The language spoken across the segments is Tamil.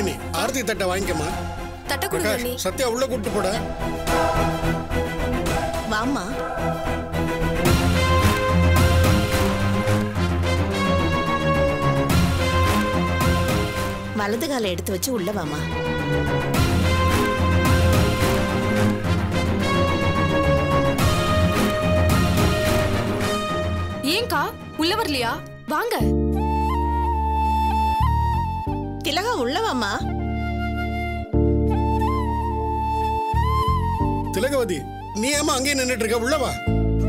ரோகிணி ஆரத்தி தட்டை வாங்கிக்கம்மா தட்ட கொடுங்க பிரகாஷ் அண்ணி சத்யா உள்ள கூட்டு போட வாம்மா வலது காலை எடுத்து வச்சு உள்ள வாமா ஏன்க்கா உள்ள வரலையா வாங்க திலகா உள்ள வாமா திலகவதி நீ ஏமா அங்கேயே நின்னுட்டு இருக்க உள்ள வா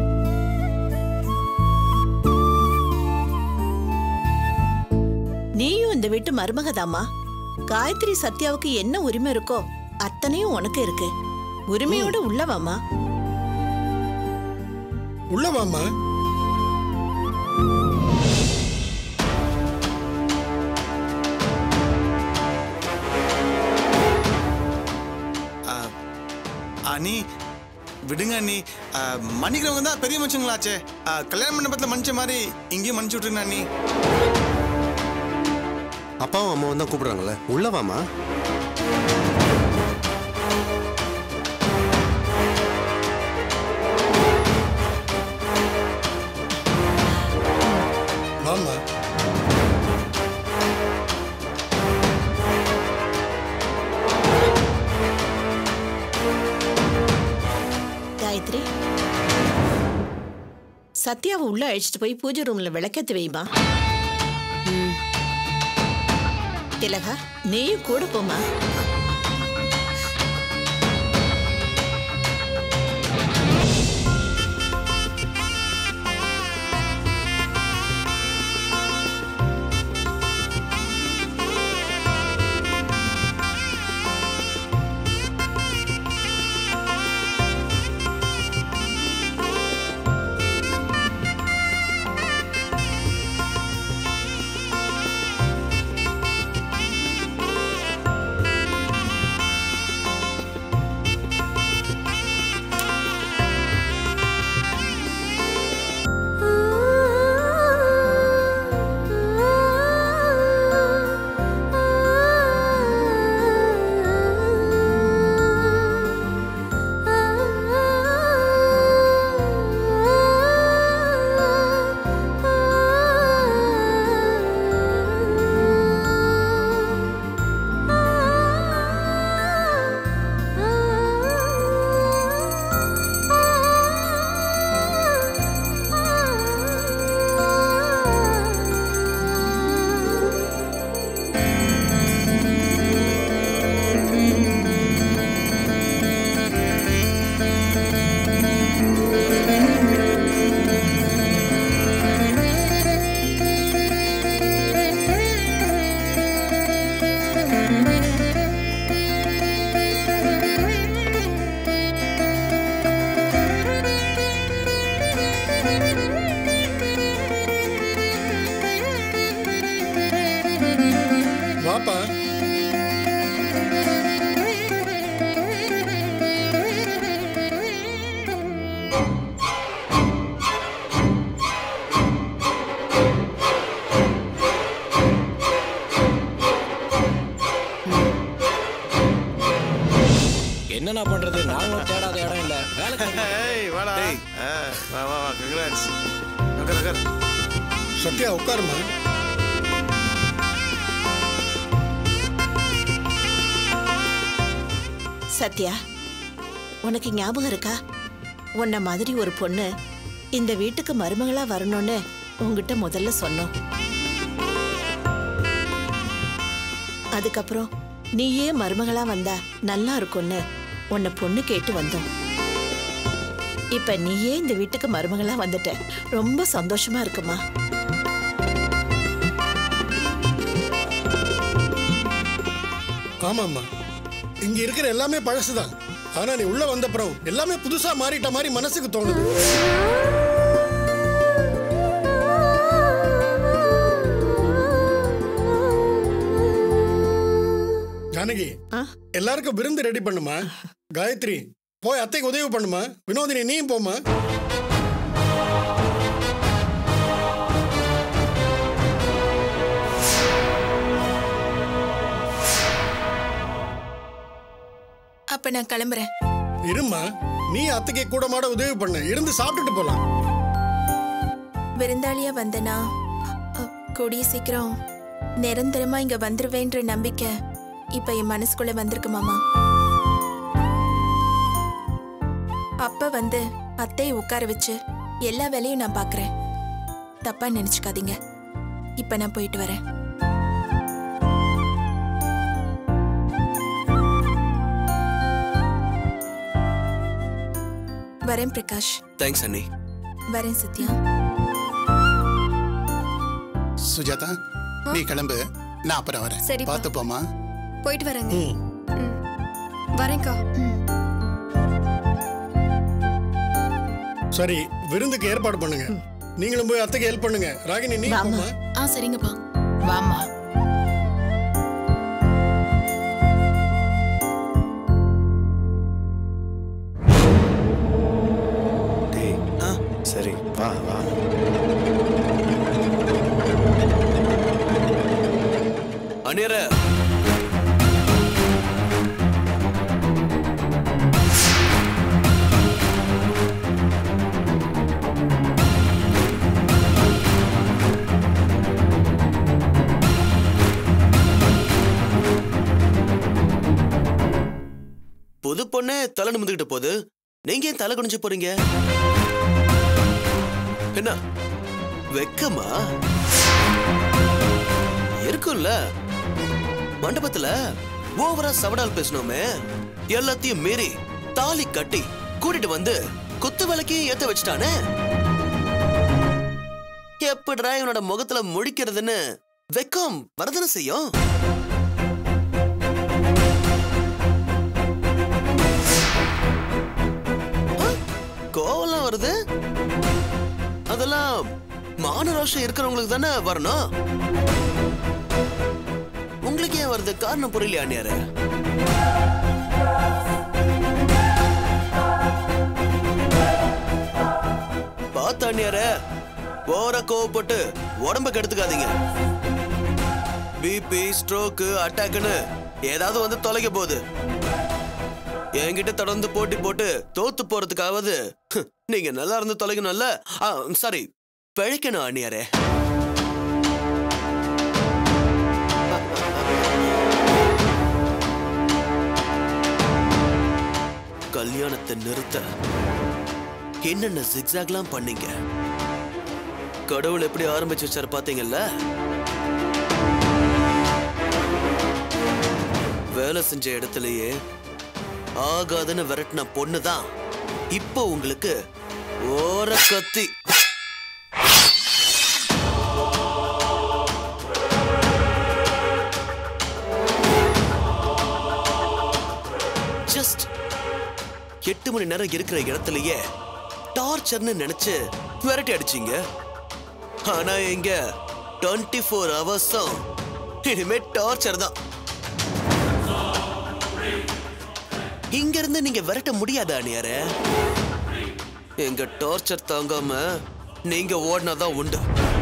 நீயும் இந்த வீட்டு மருமகதாம்மா காயத்ரி சத்யாவுக்கு என்ன உரிமை இருக்கோ அத்தனையும் உனக்கு இருக்கு உரிமையோட உள்ள வாமா உள்ள வாம்மா ஆ, அண்ணி விடுங்க அண்ணி ஆ, மன்னிக்கிறவங்க தான் பெரிய மனுஷங்களாச்சே ஆ, கல்யாண மண்டபத்தில் மன்னிச்ச மாதிரி இங்கேயும் மன்னிச்சு விட்டுருங்க அண்ணி அப்பாவும் அம்மாவும் தான் கூப்பிடுறாங்கல்ல உள்ள வாமா வாம்மா காயத்ரி சத்யாவை உள்ள அழைச்சிட்டு போய் பூஜை ரூம்ல விளக்கத்து வைமா திலகா நீயும் கூட போமா வாப்பா என்னண்ணா பண்றது நாங்களும் தேடாத இடம் இல்ல வேலை ஏய் வாடா ஆ, வா வா வா கங்க்ராட்ஸ் நகர் நகர் சத்யா உட்காருமா சத்யா உனக்கு ஞாபகம் இருக்கா உன்ன மாதிரி ஒரு பொண்ணு இந்த வீட்டுக்கு மருமகளா வரணும்னு உன்கிட்ட முதல்ல சொன்னோம் அதுக்கப்புறம் நீயே மருமகளா வந்தா நல்லா இருக்கும்னு உன்னை பொண்ணு கேட்டு வந்தோம் இப்ப நீயே இந்த வீட்டுக்கு மருமகளா வந்துட்ட ரொம்ப சந்தோஷமா இருக்குமா ஆமாம்மா இங்க இருக்கிற எல்லாமே பழசுதான் ஆனா நீ உள்ள வந்தப்புறம் எல்லாமே புதுசா மாறிட்ட மாதிரி மனசுக்கு தோணுது ஜானகி ஆ? எல்லாருக்கும் விருந்து ரெடி பண்ணுமா காயத்ரி போய் அத்தைக்கு உதவி பண்ணுமா வினோதினி நீயும் போமா அப்ப நான் கிளம்புறேன் இருமா நீ அத்தைக்கு கூட மாட உதவி பண்ண இருந்து சாப்பிட்டுட்டு போலாம் விருந்தாளியா வந்தனா அ, கூடிய சீக்கிரம் நிரந்தரமா இங்க வந்துருவேன்ற நம்பிக்கை இப்ப என் மனசுக்குள்ள வந்திருக்கு மாமா அப்ப வந்து அத்தையை உட்கார வச்சு எல்லா வேலையும் நான் பாக்குறேன் தப்பா நினைச்சுக்காதீங்க இப்ப நான் போயிட்டு வரேன் வரேன் பிரகாஷ் தேங்க்ஸ் அண்ணி வரேன் சத்யா சுஜாதா நீ கிளம்பு நான் அப்புறம் வரேன் சரிப்பா. பார்த்து போமா போயிட்டு வரேங்க ம். வரேன்க்கா சரி விருந்துக்கு ஏற்பாடு பண்ணுங்க நீங்களும் போய் அத்தைக்கு ஹெல்ப் பண்ணுங்க ராகினி நீ வாம்மா. போம்மா. ஆ சரிங்கப்பா வாமா டேய் சரி வா வா அந்நியர புது பொண்ணு தலை நிமிந்துகிட்டு போகுது நீங்க ஏன் தலை குனிஞ்சு போறீங்க என்ன வெக்கமா இருக்கும்ல மண்டபத்துல ஓவரா சவடால் பேசணுமே எல்லாத்தையும் மீறி தாலி கட்டி கூட்டிட்டு வந்து குத்து விளக்கி ஏத்த வச்சுட்டானே எப்படிடா இவனோட முகத்துல முழிக்கிறதுன்னு வெக்கம் வரதானே செய்யும் ஆ, கோவம்லாம் வருது அதெல்லாம் மான ரோஷம் இருக்கிறவங்களுக்கு தானே வரணும் உங்களுக்கு ஏன் வருது காரணம் புரியலையா அண்ணியாரு பார்த்த அண்ணியாரு ஓர கோவப்பட்டு உடம்ப கெடுத்துக்காதீங்க பிபி ஸ்ட்ரோக்கு அட்டாக்னு ஏதாவது வந்து தொலைக்க போகுது என்கிட்ட தொடர்ந்து போட்டி போட்டு தோத்து போறதுக்காவது ஹ், நீங்க நல்லா இருந்து தொலைக்கணும்ல சாரி பிழைக்கணும் அண்ணியாரே கல்யாணத்தை நிறுத்த என்னென்ன ஜிக்ஸாக்லாம் பண்ணீங்க கடவுள் எப்படி ஆரம்பிச்சு வச்சாரு பாத்தீங்கல்ல வேலை செஞ்ச இடத்துலயே ஆகாதுன்னு விரட்டின பொண்ணு தான் இப்போ உங்களுக்கு ஓர கத்தி ஜஸ்ட் எட்டு மணி நேரம் இருக்கிற இடத்துலயே டார்ச்சர்னு நினைச்சு விரட்டி அடிச்சீங்க ஆனா இங்க டுவெண்ட்டி ஃபோர் ஹவர்ஸும் இனிமே டார்ச்சர் தான் இங்க இருந்து நீங்க விரட்ட முடியாதா அணியார எங்க டார்ச்சர் தாங்காம நீங்க ஓடினாதான் உண்டு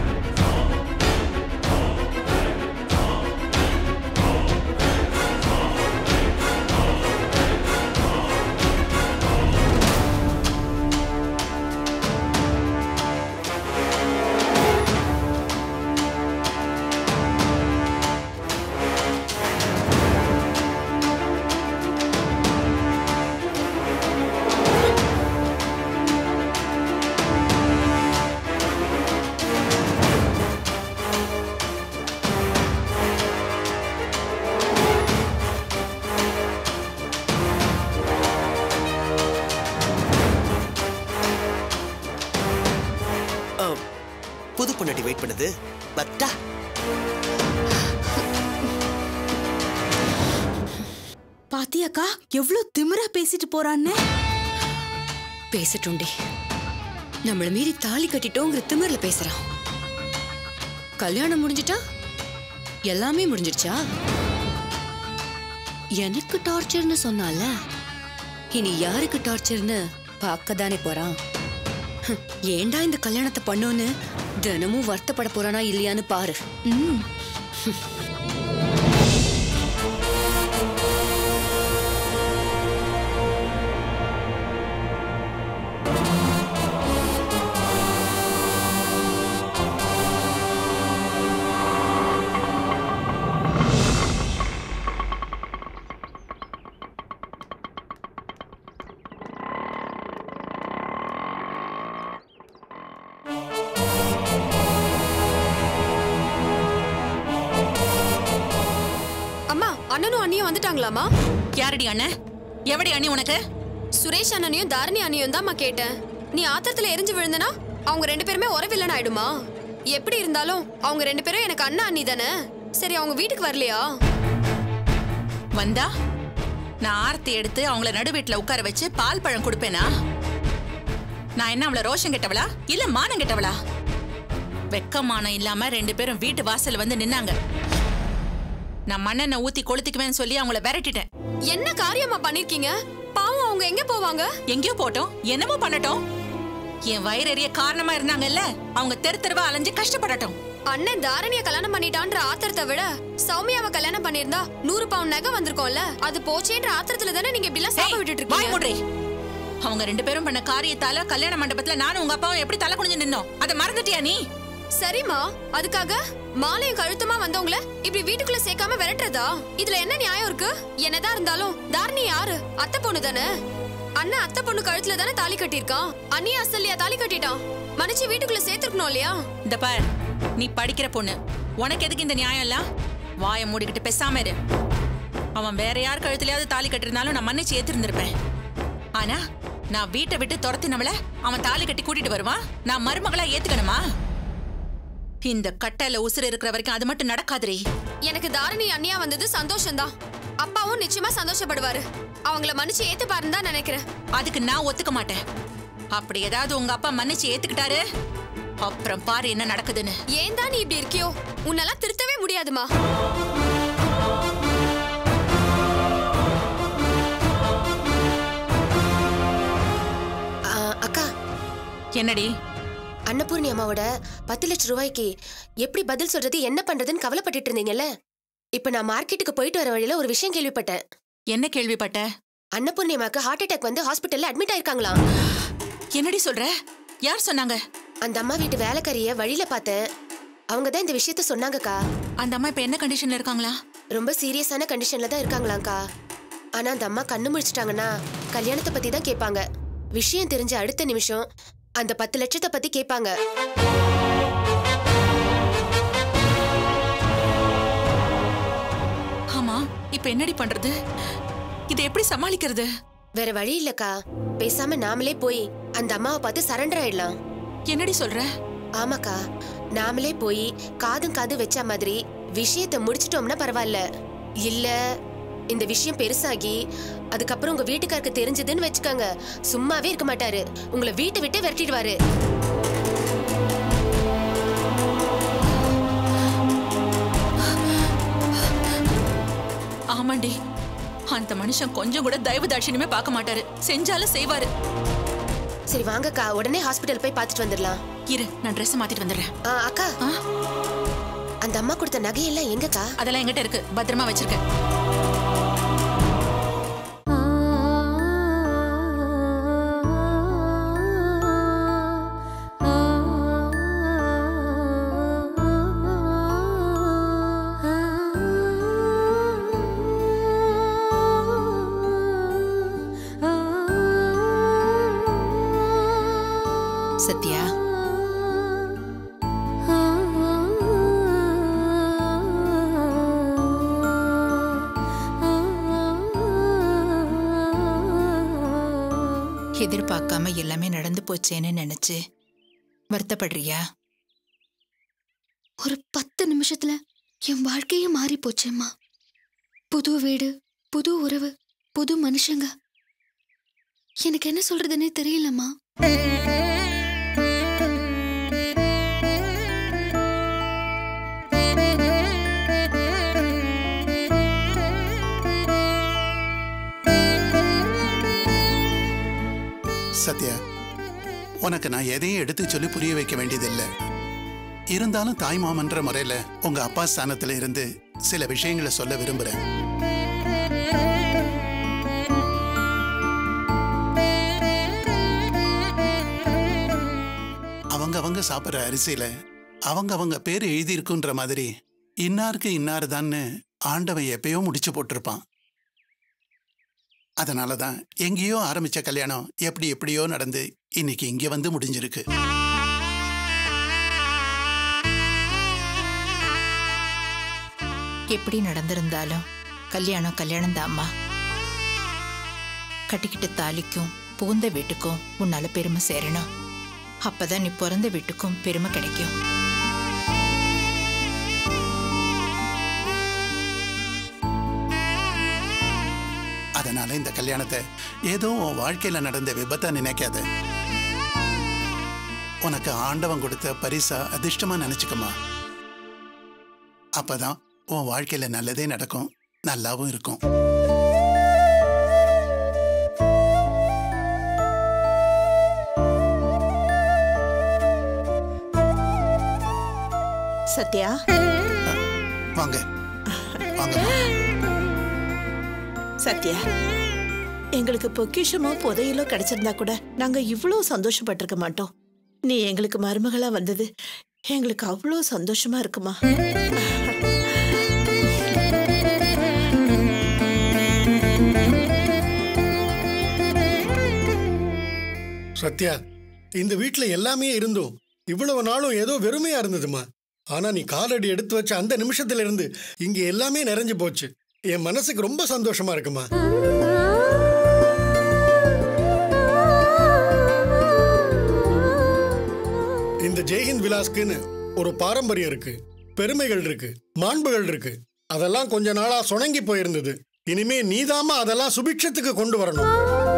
ஆ, புது பொண்டாட்டி வெயிட் பண்ணுது பத்தா பாத்தியாக்கா எவ்வளவு திமிரா பேசிட்டு போறான்னு பேசட்டும்டி நம்மள மீறி தாலி கட்டிட்டோங்கிற திமிர்ல பேசுறான் கல்யாணம் முடிஞ்சிட்டா எல்லாமே முடிஞ்சிடுச்சா எனக்கு டார்ச்சர்னு சொன்னால இனி யாருக்கு டார்ச்சர்னு பார்க்க தானே போறான் ஹம், ஏன்டா இந்த கல்யாணத்தை பண்ணோன்னு தினமும் வருத்தப்பட போறானா இல்லையான்னு பாரு ம் அண்ணனும் அண்ணியும் வந்துட்டாங்களாமா யாரடி அண்ணன் எவடி அண்ணி உனக்கு சுரேஷ் அண்ணனையும் தாரணி அண்ணியும் தான்மா கேட்டேன் நீ ஆத்திரத்துல எரிஞ்சு விழுந்தனா அவங்க ரெண்டு பேருமே உறவில்லன் ஆயிடுமா எப்படி இருந்தாலும் அவங்க ரெண்டு பேரும் எனக்கு அண்ணா அண்ணி தானே சரி அவங்க வீட்டுக்கு வரலையா வந்தா நான் ஆரத்தி எடுத்து அவங்கள நடு வீட்டுல உட்கார வச்சு பால் பழம் கொடுப்பேனா நான் என்ன அவள ரோஷம் கெட்டவளா இல்ல மானம் கெட்டவளா வெக்கமானம் இல்லாம ரெண்டு பேரும் வீட்டு வாசல்ல வந்து நின்னாங்க நான் மண்ணெண்ண ஊத்தி கொளுத்திக்குவேன்னு சொல்லி அவங்கள விரட்டிட்டேன் என்ன காரியமா பண்ணிருக்கீங்க பாவம் அவங்க எங்க போவாங்க எங்கேயோ போட்டோம் என்னமோ பண்ணட்டும் என் வயிறறிய காரணமா இருந்தாங்கல்ல அவங்க தெரு தெருவா அலைஞ்சு கஷ்டப்படட்டும் அண்ணன் தாரணிய கல்யாணம் பண்ணிட்டான்ற ஆத்திரத்தை விட சௌமியாவை கல்யாணம் பண்ணிருந்தா நூறு பவுன் நகை வந்திருக்கும்ல அது போச்சேன்ற ஆத்திரத்துல தானே நீங்க இப்படி எல்லாம் சாப விட்டுட்டு வாய் இருக்கீங்க மூடுறி. அவங்க ரெண்டு பேரும் பண்ண காரியத்தால கல்யாண மண்டபத்துல நானும் உங்க அப்பாவும் எப்படி தலை குனிஞ்சு நின்னோம் அதை மறந்துட்டியா நீ சரிம்மா அதுக்காக மாலையும் கழுத்துமா வந்தவங்கள இப்படி வீட்டுக்குள்ள சேர்க்காம விரட்டுறதா இதுல என்ன நியாயம் இருக்கு என்னதான் இருந்தாலும் தாரணி யாரு அத்தை பொண்ணு தானே அண்ணன் அத்தை பொண்ணு கழுத்துல தானே தாலி கட்டியிருக்கான் அண்ணி அசல்லையா தாலி கட்டிட்டான் மனுச்சு வீட்டுக்குள்ள சேர்த்திருக்கணும் இல்லையா இந்த பார் நீ படிக்கிற பொண்ணு உனக்கு எதுக்கு இந்த நியாயம் இல்ல வாயை மூடிக்கிட்டு பேசாம இரு அவன் வேற யார் கழுத்துலயாவது தாலி கட்டிருந்தாலும் நான் மன்னிச்சு ஏத்திருந்திருப்பேன் ஆனா நான் வீட்டை விட்டு துரத்தினவள அவன் தாலி கட்டி கூட்டிட்டு வருவான் நான் மருமகளா ஏத்துக்கணுமா இந்த கட்டையில உசுறு இருக்கிற வரைக்கும் அது மட்டும் நடக்காதுரே எனக்கு தாரணி அண்ணியா வந்தது சந்தோஷம்தான் அப்பாவும் நிச்சயமா சந்தோஷப்படுவாரு அவங்கள மன்னிச்சு ஏத்து பாருன்னு தான் நினைக்கிறேன் அதுக்கு நான் ஒத்துக்க மாட்டேன் அப்படி ஏதாவது உங்க அப்பா மன்னிச்சு ஏத்துக்கிட்டாரு அப்புறம் பாரு என்ன நடக்குதுன்னு ஏன் தான் நீ இப்படி இருக்கியோ உன்னெல்லாம் திருத்தவே முடியாதுமா ஆ, அக்கா என்னடி அன்னபூர்ணி அம்மாவோட பத்து லட்சம் ரூபாய்க்கு எப்படி பதில் சொல்றது என்ன பண்றதுன்னு கவலைப்பட்டுட்டு இருந்தீங்கல்ல இப்ப நான் மார்க்கெட்டுக்கு போயிட்டு வர வழியில ஒரு விஷயம் கேள்விப்பட்டேன் என்ன கேள்விப்பட்ட அன்னபூர்ணி அம்மாக்கு ஹார்ட் அட்டாக் வந்து ஹாஸ்பிட்டல்ல அட்மிட் ஆயிருக்காங்களாம் என்னடி சொல்ற யார் சொன்னாங்க அந்த அம்மா வீட்டு வேலைக்காரிய வழியில பார்த்தேன் அவங்க தான் இந்த விஷயத்த சொன்னாங்கக்கா அந்த அம்மா இப்ப என்ன கண்டிஷன்ல இருக்காங்களா ரொம்ப சீரியஸான கண்டிஷன்ல தான் இருக்காங்களாம்க்கா ஆனா அந்த அம்மா கண்ணு முழிச்சிட்டாங்கன்னா கல்யாணத்தை பத்தி தான் கேட்பாங்க விஷயம் தெரிஞ்ச அடுத்த நிமிஷம் அந்த பத்து லட்சத்தை பத்தி கேட்பாங்க ஆமா இப்ப என்னடி பண்றது இதை எப்படி சமாளிக்கிறது வேற வழி இல்லக்கா பேசாம நாமளே போய் அந்த அம்மாவை பார்த்து சரண்டர் ஆயிடலாம் என்னடி சொல்ற ஆமாக்கா நாமளே போய் காதும் காது வச்ச மாதிரி விஷயத்தை முடிச்சிட்டோம்னா பரவாயில்ல இல்ல இந்த விஷயம் பெருசாகி அதுக்கப்புறம் உங்க வீட்டுக்காருக்கு தெரிஞ்சதுன்னு வச்சுக்கோங்க சும்மாவே இருக்க மாட்டாரு உங்களை வீட்டை விட்டு விரட்டிடுவாரு ஆமாண்டி அந்த மனுஷன் கொஞ்சம் கூட தயவு தாட்சியமே பார்க்க மாட்டாரு செஞ்சாலும் செய்வாரு சரி வாங்கக்கா உடனே ஹாஸ்பிட்டல் போய் பார்த்துட்டு வந்துடலாம் இரு நான் ட்ரெஸ் மாத்திட்டு வந்துடுறேன் ஆ, அக்கா அந்த அம்மா கொடுத்த நகையெல்லாம் எங்கக்கா அதெல்லாம் என்கிட்ட இருக்கு பத்திரமா வச்சிருக்கேன் சத்யா எதிர்பார்க்காம எல்லாமே நடந்து போச்சேன்னு நினைச்சு வருத்தப்படுறியா ஒரு பத்து நிமிஷத்துல என் வாழ்க்கையே மாறி போச்சேம்மா புது வீடு புது உறவு புது மனுஷங்க எனக்கு என்ன சொல்றதுன்னே தெரியலம்மா சத்யா உனக்கு நான் எதையும் எடுத்து சொல்லி புரிய வைக்க வேண்டியதில்லை இருந்தாலும் தாய் மாமன்ற முறையில உங்க அப்பா ஸ்தானத்துல இருந்து சில விஷயங்களை சொல்ல விரும்புறேன் அவங்க அவங்க சாப்பிட்ற அரிசியில அவங்க அவங்க பேர் எழுதியிருக்குன்ற மாதிரி இன்னாருக்கு இன்னாருதான்னு ஆண்டவன் எப்பயோ முடிச்சு போட்டிருப்பான் அதனால தான் எங்கேயோ ஆரம்பிச்ச கல்யாணம் எப்படி எப்படியோ நடந்து இன்னைக்கு இங்க வந்து முடிஞ்சிருக்கு எப்படி நடந்திருந்தாலும் கல்யாணம் கல்யாணம் தாம்மா கட்டிக்கிட்டு தாலிக்கும் புகுந்த வீட்டுக்கும் உன்னால பெருமை சேரணும் அப்பதான் நீ பிறந்த வீட்டுக்கும் பெருமை கிடைக்கும் அதனால இந்த கல்யாணத்தை ஏதோ உன் வாழ்க்கையில நடந்த விபத்தா நினைக்காத உனக்கு ஆண்டவன் கொடுத்த பரிசா அதிர்ஷ்டமா நினைச்சுக்கமா அப்பதான் உன் வாழ்க்கையில நல்லதே நடக்கும் நல்லாவும் இருக்கும் சத்யா வாங்க வாங்கம்மா சத்யா எங்களுக்கு பொக்கிஷமோ புதையலோ கிடைச்சிருந்தா கூட நாங்க இவ்வளோ சந்தோஷப்பட்டிருக்க மாட்டோம் நீ எங்களுக்கு மருமகளா வந்தது எங்களுக்கு அவ்வளோ சந்தோஷமா இருக்குமா சத்யா இந்த வீட்ல எல்லாமே இருந்தோம் இவ்வளவு நாளும் ஏதோ வெறுமையா இருந்ததுமா ஆனா நீ காலடி எடுத்து வச்ச அந்த நிமிஷத்துல இருந்து இங்க எல்லாமே நிறைஞ்சு போச்சு என் மனசுக்கு ரொம்ப சந்தோஷமா இருக்குமா இந்த ஜெய்ஹிந்த் விலாஸ்க்குன்னு ஒரு பாரம்பரியம் இருக்கு பெருமைகள் இருக்கு மாண்புகள் இருக்கு அதெல்லாம் கொஞ்ச நாளா சுணங்கி போயிருந்தது இனிமே நீதாம்மா அதெல்லாம் சுபிட்சத்துக்கு கொண்டு வரணும்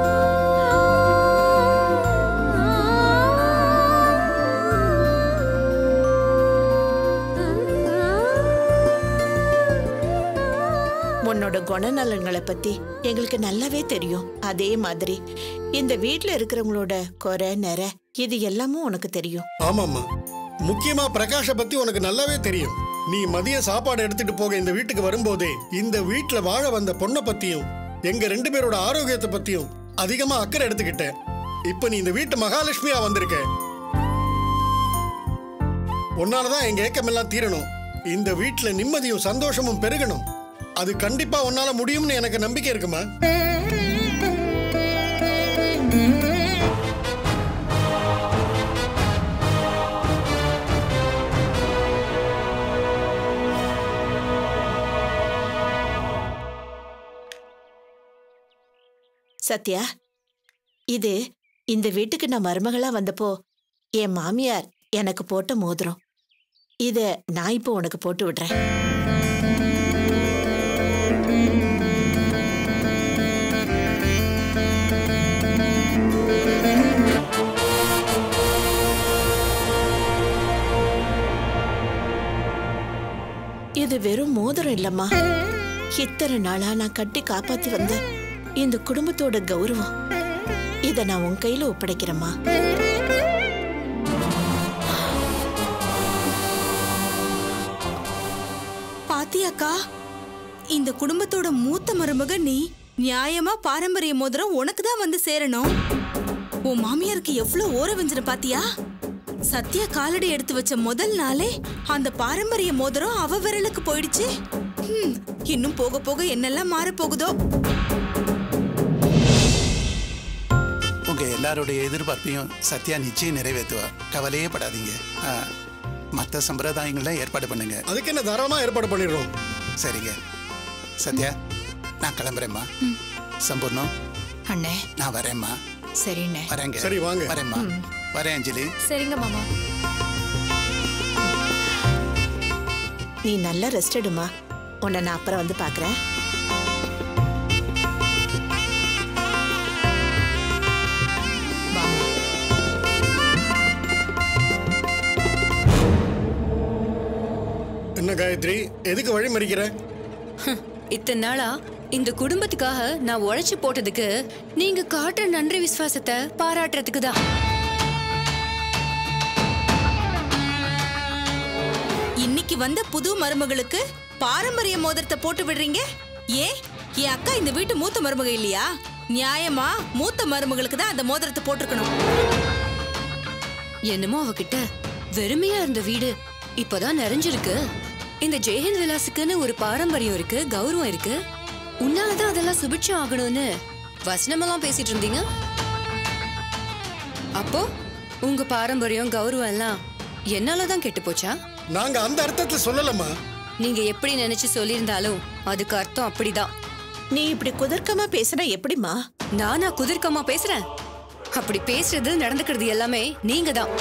உன்னோட குணநலன்களை பத்தி எங்களுக்கு நல்லாவே தெரியும் அதே மாதிரி இந்த வீட்ல இருக்கிறவங்களோட குறை நிறை இது எல்லாமும் உனக்கு தெரியும் ஆமாம்மா முக்கியமா பிரகாஷ பத்தி உனக்கு நல்லாவே தெரியும் நீ மதிய சாப்பாடு எடுத்துட்டு போக இந்த வீட்டுக்கு வரும்போதே இந்த வீட்ல வாழ வந்த பொண்ணை பத்தியும் எங்க ரெண்டு பேரோட ஆரோக்கியத்தை பத்தியும் அதிகமா அக்கறை எடுத்துக்கிட்ட இப்ப நீ இந்த வீட்டு மகாலட்சுமியா வந்திருக்க உன்னாலதான் எங்க ஏக்கமெல்லாம் தீரணும் இந்த வீட்ல நிம்மதியும் சந்தோஷமும் பெருகணும் அது கண்டிப்பா உன்னால முடியும்னு எனக்கு நம்பிக்கை இருக்குமா சத்யா இது இந்த வீட்டுக்கு நான் மருமகளா வந்தப்போ என் மாமியார் எனக்கு போட்ட மோதிரம் இத நான் இப்போ உனக்கு போட்டு விடுறேன் இது வெறும் மோதிரம் இல்லம்மா இத்தனை நாளா நான் கட்டி காப்பாத்தி வந்த இந்த குடும்பத்தோட கௌரவம் இத நான் உன் கையில ஒப்படைக்கிறேம்மா பாத்தியாக்கா இந்த குடும்பத்தோட மூத்த மருமக நீ நியாயமா பாரம்பரிய மோதிரம் உனக்கு தான் வந்து சேரணும் உன் மாமியாருக்கு எவ்வளவு ஓர வெஞ்சன பாத்தியா சத்யா காலடி எடுத்து வச்ச முதல் நாளே அந்த பாரம்பரிய மோதிரம் அவ விரலுக்கு போயிடுச்சு ஹம், இன்னும் போக போக என்னெல்லாம் மாற போகுதோ உங்க எல்லாருடைய எதிர்பார்ப்பையும் சத்யா நிச்சயம் நிறைவேற்றுவா கவலையே படாதீங்க ஆ, மத்த சம்பிரதாயங்கள்லாம் ஏற்பாடு பண்ணுங்க அதுக்கு என்ன தாராளமா ஏற்பாடு பண்ணிடுறோம் சரிங்க சத்யா நான் கிளம்புறேம்மா சம்பூர்ணம் அண்ணே நான் வரேம்மா சரிண்ணே வரேங்க சரி, வாங்க. வரேம்மா வரேன் அஞ்சலி சரிங்க மாமா நீ நல்லா ரெஸ்ட் எடுமா உன்னை நான் அப்புறம் வந்து பார்க்கறேன் வாம்மா. என்ன காயத்ரி எதுக்கு வழி மறிக்கிற இத்தனை நாளா இந்த குடும்பத்துக்காக நான் உழைச்சு போட்டதுக்கு நீங்க காட்டுற நன்றி விசுவாசத்தை பாராட்டுறதுக்கு தான் இன்னைக்கு வந்த புது மருமகளுக்கு பாரம்பரிய மோதிரத்தை போட்டு விடுறீங்க ஏன் என் அக்கா இந்த வீட்டு மூத்த மருமக இல்லையா நியாயமா மூத்த மருமகளுக்கு தான் அந்த மோதிரத்தை போட்டிருக்கணும் என்னமோ அவகிட்ட வெறுமையா இருந்த வீடு இப்பதான் நிறைஞ்சிருக்கு இந்த ஜெயஹிந்த் விலாஸுக்குன்னு ஒரு பாரம்பரியம் இருக்கு கௌரவம் இருக்கு உன்னாலதான் அதெல்லாம் சுபிட்சம் ஆகணும்னு வசனமெல்லாம் பேசிட்டு இருந்தீங்க அப்போ உங்க பாரம்பரியம் கௌரவம் எல்லாம் என்னாலதான் கெட்டு போச்சா நாங்க அந்த அர்த்தத்துல சொல்லலம்மா நீங்க எப்படி நினைச்சு சொல்லியிருந்தாலும் அதுக்கு அர்த்தம் அப்படிதான் நீ இப்படி குதர்க்கமா பேசினா எப்படிமா நானா குதிர்க்கமா பேசுறேன் அப்படி பேசுறது நடந்துக்கிறது எல்லாமே நீங்க தான்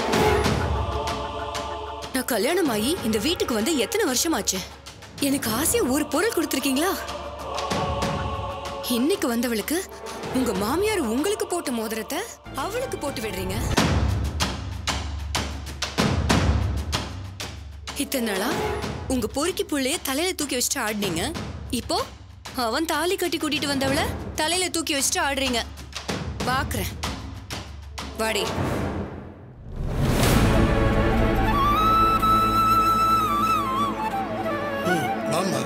நான் கல்யாணம் ஆகி இந்த வீட்டுக்கு வந்து எத்தனை வருஷம் ஆச்சு எனக்கு ஆசையா ஒரு பொருள் கொடுத்துருக்கீங்களா இன்னைக்கு வந்தவளுக்கு உங்க மாமியார் உங்களுக்கு போட்ட மோதிரத்தை அவளுக்கு போட்டு விடுறீங்க இத்தனை நாளா உங்க பொறுக்கி புள்ளைய தலையில தூக்கி வச்சுட்டு ஆடினீங்க இப்போ அவன் தாலி கட்டி கூட்டிட்டு வந்தவள தலையில தூக்கி வச்சுட்டு ஆடுறீங்க பாக்குறேன் வாடி ம் வாம்மா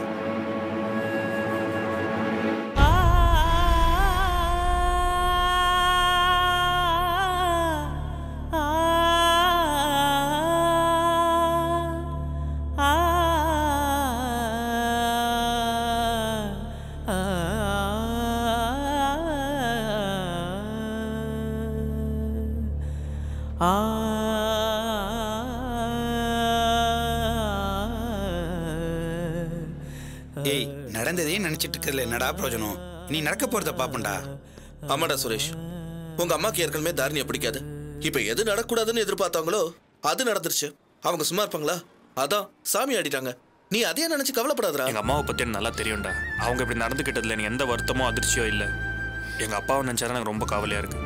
ஏய் நடந்ததே நினைச்சிட்டு இருக்கல என்னடா பிரயோஜனம் நீ நடக்க போறத பாப்பண்டா ஆமாடா சுரேஷ் உங்க அம்மாக்கு ஏற்கனவே தாரணியை பிடிக்காது இப்ப எது நடக்கூடாதுன்னு எதிர்பார்த்தாங்களோ அது நடந்துருச்சு அவங்க சும்மா இருப்பாங்களா அதான் சாமி ஆடிட்டாங்க நீ அதையே நினைச்சு கவலைப்படாதடா எங்க அம்மாவை பத்தி எனக்கு நல்லா தெரியும்டா அவங்க இப்படி நடந்துக்கிட்டதுல எனக்கு எந்த வருத்தமோ அதிர்ச்சியோ இல்ல எங்க அப்பாவை நினைச்சா எனக்கு ரொம்ப கவலையா இருக்கு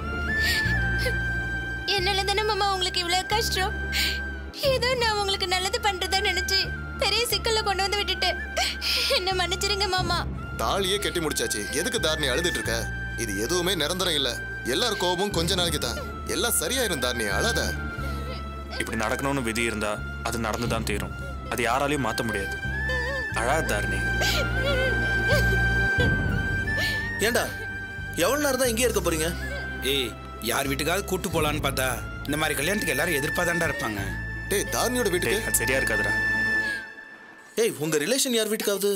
என்னால தானே மாமா உங்களுக்கு இவ்வளவு கஷ்டம் ஏதோ நான் உங்களுக்கு நல்லது பண்றதா நினைச்சு பெரிய சிக்கல்ல கொண்டு வந்து விட்டுட்டேன் என்ன மன்னிச்சிருங்க மாமா தாலியே கட்டி முடிச்சாச்சு எதுக்கு தாரணி அழுதுட்டு இருக்க இது எதுவுமே நிரந்தரம் இல்ல எல்லார் கோபமும் கொஞ்ச நாளைக்கு தான் எல்லாம் சரியாயிரும் தாரணி அழாத இப்படி நடக்கணும்னு விதி இருந்தா அது நடந்துதான் தீரும் அது யாராலையும் மாத்த முடியாது அழாத தாரணி ஏண்டா எவ்வளவு நேரம் தான் இங்கே இருக்க போறீங்க ஏய் யார் வீட்டுக்காவது கூட்டு போலான்னு பார்த்தா இந்த மாதிரி கல்யாணத்துக்கு எல்லாரும் எதிர்ப்பாதாண்டா இருப்பாங்க டேய் தாரணியோட வீட்டுக்கு அது சரியா இருக்காதுடா ஏய் உங்க ரிலேஷன் யார் வீட்டுக்காவது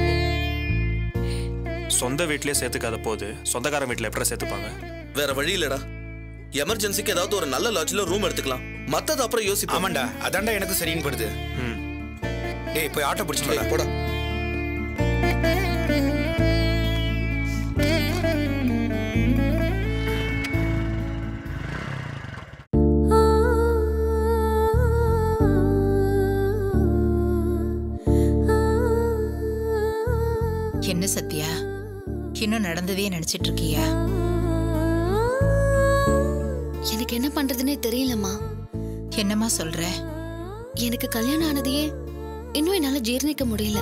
சொந்த வீட்லயே சேர்த்துக்காத போது சொந்தக்காரன் வீட்டுல எப்படி சேர்த்துப்பாங்க வேற வழி இல்லடா எமர்ஜென்சிக்கு ஏதாவது ஒரு நல்ல லாட்ஜ்ல ரூம் எடுத்துக்கலாம் மத்தது அப்புறம் யோசிப்போம் ஆமாண்டா அதான்டா எனக்கு சரின்னு படுது டேய் போய் ஆட்டோ பிடிச்சிட்டு போடா என்ன சத்யா இன்னும் நடந்ததே நினைச்சிட்டு இருக்கியா எனக்கு என்ன பண்றதுன்னே தெரியலம்மா என்னம்மா சொல்ற எனக்கு கல்யாணம் ஆனதையே இன்னும் என்னால ஜீர்ணிக்க முடியல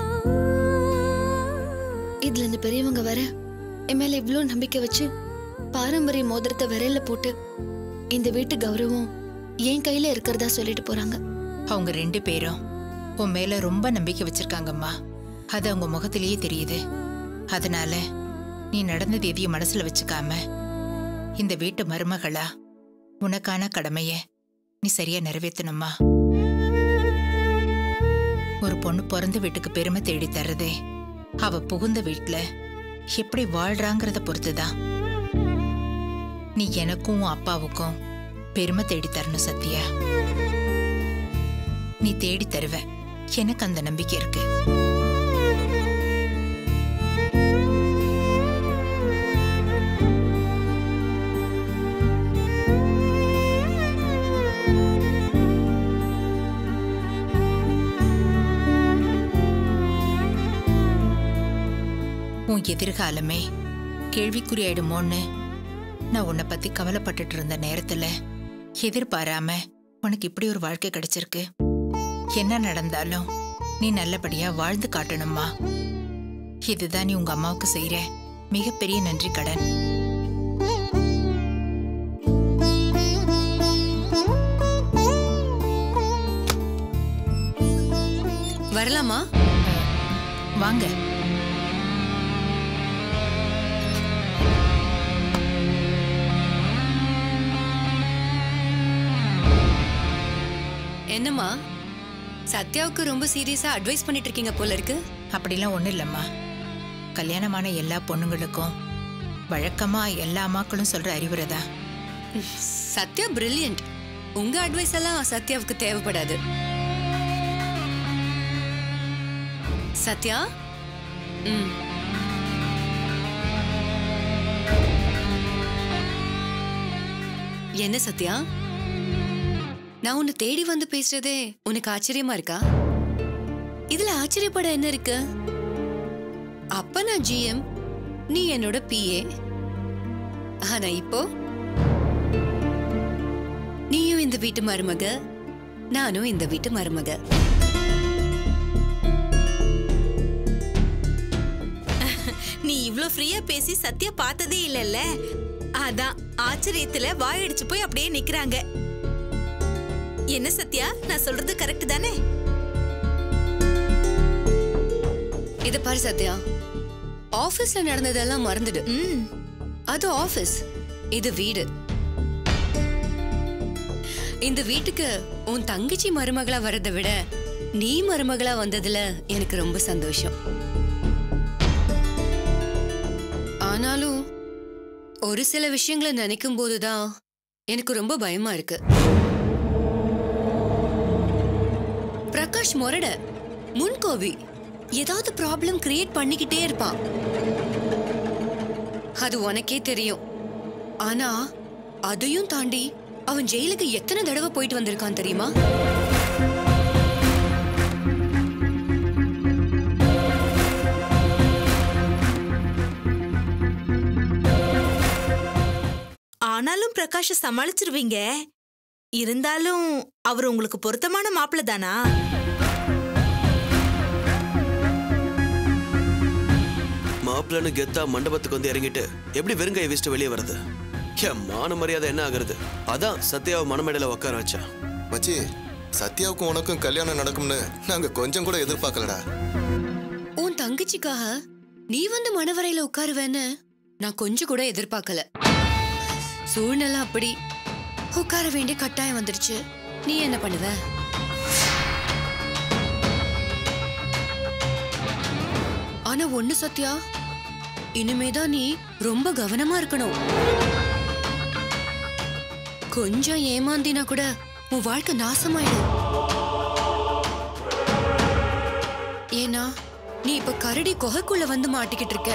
இதுல இந்த பெரியவங்க வர என் மேல இவ்ளோ நம்பிக்கை வச்சு பாரம்பரிய மோதிரத்தை விரையில போட்டு இந்த வீட்டு கௌரவம் என் கையில இருக்கிறதா சொல்லிட்டு போறாங்க அவங்க ரெண்டு பேரும் உன் மேல ரொம்ப நம்பிக்கை வச்சிருக்காங்கம்மா அது அவங்க முகத்திலேயே தெரியுது அதனால நீ நடந்தது எதையும் மனசுல வச்சுக்காம இந்த வீட்டு மருமகளா உனக்கான கடமைய நீ சரியா நிறைவேற்றணுமா ஒரு பொண்ணு பிறந்த வீட்டுக்கு பெருமை தேடி தர்றதே அவ புகுந்த வீட்ல எப்படி வாழ்றாங்கிறத பொறுத்துதான் நீ எனக்கும் உன் அப்பாவுக்கும் பெருமை தேடி தரணும் சத்யா நீ தேடி தருவ எனக்கு அந்த நம்பிக்கை இருக்கு உன் எதிர்காலமே கேள்விக்குறியாயிடுமோன்னு நான் உன்னை பத்தி கவலைப்பட்டுட்டு இருந்த நேரத்துல எதிர்பாராம உனக்கு இப்படி ஒரு வாழ்க்கை கிடைச்சிருக்கு என்ன நடந்தாலும் நீ நல்லபடியா வாழ்ந்து காட்டணுமா இதுதான் நீ உங்க அம்மாவுக்கு செய்யற மிகப்பெரிய நன்றி கடன் வரலாமா வாங்க என்னம்மா சத்யாவுக்கு ரொம்ப சீரியஸா அட்வைஸ் பண்ணிட்டு இருக்கீங்க போல இருக்கு அப்படிலாம் ஒண்ணும் இல்லம்மா கல்யாணமான எல்லா பொண்ணுங்களுக்கும் வழக்கமா எல்லா அம்மாக்களும் சொல்ற அறிவுரை தான் சத்யா பிரில்லியன்ட் உங்க அட்வைஸ் எல்லாம் சத்யாவுக்கு தேவைப்படாது சத்யா ம் என்ன சத்யா நான் உன்னை தேடி வந்து பேசுறதே உனக்கு ஆச்சரியமா இருக்கா இதுல ஆச்சரியப்பட என்ன இருக்கு அப்ப நான் ஜிஎம் நீ என்னோட பிஏ ஆனா இப்போ நீயும் இந்த வீட்டு மருமக நானும் இந்த வீட்டு மருமக நீ இவ்ளோ ஃப்ரீயா பேசி சத்யா பார்த்ததே இல்லல்ல அதான் ஆச்சரியத்துல வாயடிச்சு போய் அப்படியே நிக்கிறாங்க என்ன சத்யா நான் சொல்றது கரெக்ட் தானே இத பாரு சத்யா ஆபீஸ்ல நடந்ததெல்லாம் மறந்துடு அது ஆபீஸ் இது வீடு இந்த வீட்டுக்கு உன் தங்கச்சி மருமகளா வரதை விட நீ மருமகளா வந்ததுல எனக்கு ரொம்ப சந்தோஷம் ஆனாலும் ஒரு சில விஷயங்களை நினைக்கும் போதுதான் எனக்கு ரொம்ப பயமா இருக்கு பிரகாஷ் மொரட முன்கோபி ஏதாவது ப்ராப்ளம் கிரியேட் பண்ணிக்கிட்டே இருப்பான் அது உனக்கே தெரியும் ஆனா அதையும் தாண்டி அவன் ஜெயிலுக்கு எத்தனை தடவை போயிட்டு வந்திருக்கான் தெரியுமா ஆனாலும் பிரகாஷ சமாளிச்சிருவீங்க இருந்தாலும் அவர் உங்களுக்கு பொருத்தமான மாப்பிள்ள தானா மாப்பிள்ளன்னு கெத்தா மண்டபத்துக்கு வந்து இறங்கிட்டு எப்படி வெறுங்கையை வீசிட்டு வெளியே வருது என் மான மரியாதை என்ன ஆகுறது அதான் சத்யாவை மணமேடையில உட்கார வச்சேன் மச்சி சத்யாவுக்கும் உனக்கும் கல்யாணம் நடக்கும்னு நாங்க கொஞ்சம் கூட எதிர்பார்க்கலடா உன் தங்கச்சிக்காக நீ வந்து மணவரையில உட்காருவேன்னு நான் கொஞ்சம் கூட எதிர்பார்க்கல சூழ்நிலை அப்படி உட்கார வேண்டிய கட்டாயம் வந்துடுச்சு நீ என்ன பண்ணுவ ஆனா ஒண்ணு சத்யா இனிமேதான் நீ ரொம்ப கவனமா இருக்கணும் கொஞ்சம் ஏமாந்தினா கூட உன் வாழ்க்கை நாசமாயிடும் ஏன்னா நீ இப்ப கரடி குகைக்குள்ள வந்து மாட்டிக்கிட்டு இருக்க